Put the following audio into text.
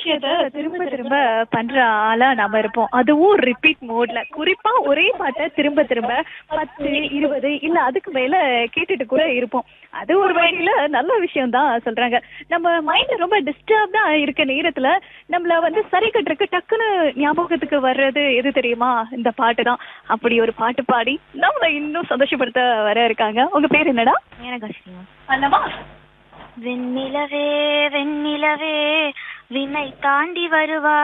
விஷயத்த திரும்ப திரும்ப பண்ற ஆளா நாம இருப்போம் அதுவும் ரிப்பீட் மோட்ல குறிப்பா ஒரே பாட்டை திரும்ப திரும்ப பத்து இருபது இல்ல அதுக்கு மேல கேட்டுட்டு கூட இருப்போம் அது ஒரு வகையில நல்ல விஷயம் தான் சொல்றாங்க நம்ம மைண்ட் ரொம்ப டிஸ்டர்ப்டா இருக்க நேரத்துல நம்மள வந்து சரி கட்டுறதுக்கு டக்குன்னு ஞாபகத்துக்கு வர்றது எது தெரியுமா இந்த பாட்டு தான் அப்படி ஒரு பாட்டு பாடி நம்மள இன்னும் சந்தோஷப்படுத்த வர இருக்காங்க உங்க பேர் என்னடா மீனகாசிங்க அல்லவா வெண்ணிலவே வெண்ணிலவே விண்ணை தாண்டி வருவா